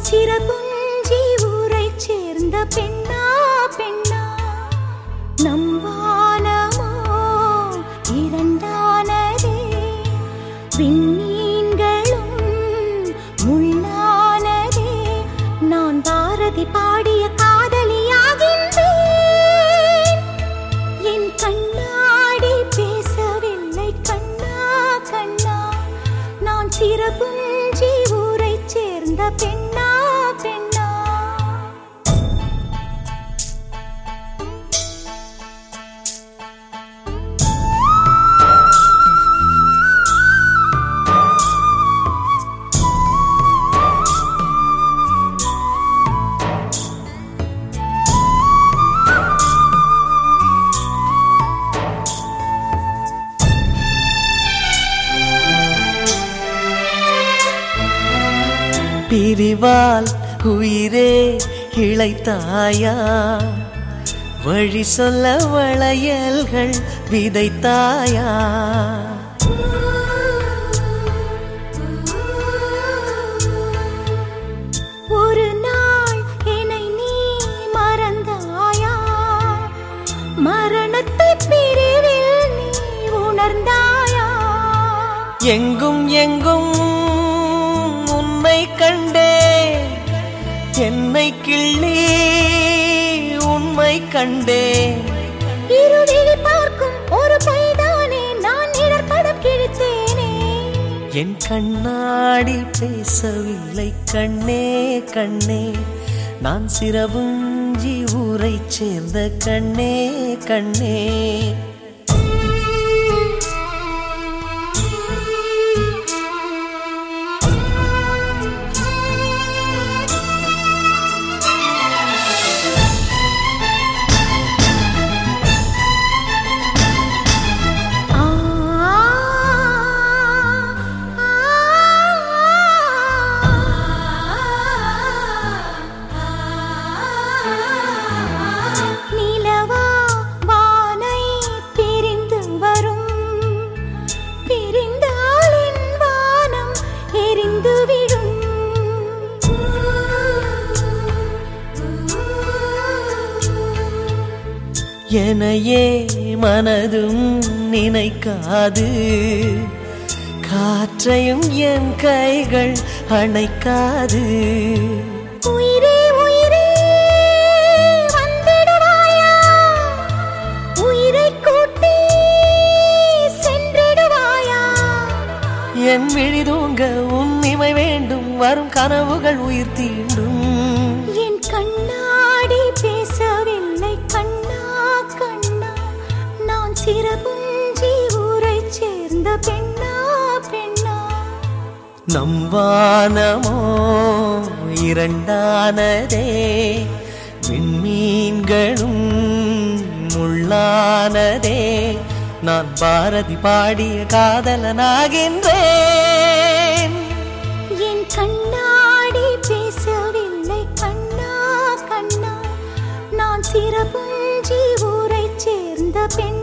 சிறகுஞ்சி ஊரைச் சேர்ந்த பெண்ணா பெண்ணா நம் வானமோ இரண்டானதே விண்மீன்களும் முள்ளானதே நான் பாரதி பாடிய காதலியாகின்றேன் என் கண்ணாடி பேசவில்லை கண்ணா கண்ணா நான் சிறகுஞ்சி ஊரைச் சேர்ந்த பெண்ணா பெண்ணா பிரிவால் உயிரே இழைத்தாயா வழி சொல்ல வளையல்கள் விதைத்தாயா ஒரு நாள் என்னை நீ மறந்தாயா மரணத்தை பிரிவில் நீ உணர்ந்தாயா எங்கும் எங்கும் உன்னை கண்டே என்னை கிள்ளி உண்மை கண்டே இருவிழி பார்க்கும் ஒரு பொய்தானே நான் இடர்படம் கிழித்தேனே என் கண்ணாடி பேசவில்லை கண்ணே கண்ணே நான் சிறவுஞ்சி ஊரைச் சேர்ந்த கண்ணே கண்ணே ஆ நிலவா வானை பிரிந்து வரும் பிரிந்தால் என் வானம் எரிந்து விடும் எனையே மனதும் நினைக்காது காற்றையும் என் கைகள் அணைக்காது உயிரே உயிரே வந்திடுவாயா உயிரை கூட்டி சென்றிடுவாயா என் விழிதூங்க உன் இமை வேண்டும் வரும் கனவுகள் உயிர் தீண்டும் என் கண்ணாடி பேசவில்லை கண்ணா கண்ணா நான் சிறகுஞ்சி ஊரைச் சேர்ந்த பெண்ணா பெண்ணா நம் வானமோ இரண்டானதே விண்மீன்களும் முள்ளானதே நான் பாரதி பாடிய காதலனாகின்றேன் என் கண்ணாடி பேசவில்லை கண்ணா கண்ணா நான் சிறகுஞ்சி ஊரைச் சேர்ந்த பெண்